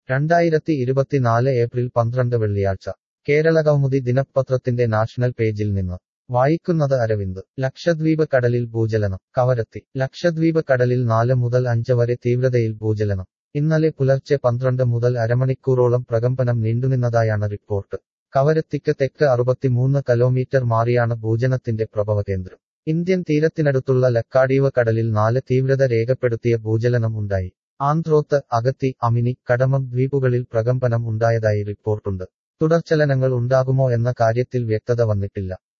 രണ്ടായിരത്തി ഇരുപത്തിനാല് ഏപ്രിൽ പന്ത്രണ്ട് വെള്ളിയാഴ്ച കേരളകൗമുദി ദിനപത്രത്തിന്റെ നാഷണൽ പേജിൽ നിന്ന് വായിക്കുന്നത് അരവിന്ദ് ലക്ഷദ്വീപ് കടലിൽ ഭൂചലനം കവരത്തി ലക്ഷദ്വീപ് കടലിൽ നാല് മുതൽ അഞ്ച് വരെ തീവ്രതയിൽ ഭൂചലനം ഇന്നലെ പുലർച്ചെ പന്ത്രണ്ട് മുതൽ അരമണിക്കൂറോളം പ്രകമ്പനം നീണ്ടുനിന്നതായാണ് റിപ്പോർട്ട് കവരത്തിക്ക് തെക്ക് അറുപത്തിമൂന്ന് കിലോമീറ്റർ മാറിയാണ് ഭൂചലനത്തിന്റെ പ്രഭവകേന്ദ്രം ഇന്ത്യൻ തീരത്തിനടുത്തുള്ള ലക്കാഡീവ് കടലിൽ നാല് തീവ്രത രേഖപ്പെടുത്തിയ ഭൂചലനം ഉണ്ടായി ആന്ത്രോത്ത് അഗത്തി അമിനി കടമം ദ്വീപുകളിൽ പ്രകമ്പനം ഉണ്ടായതായി റിപ്പോർട്ടുണ്ട് തുടർചലനങ്ങൾ ഉണ്ടാകുമോ എന്ന കാര്യത്തിൽ വ്യക്തത വന്നിട്ടില്ല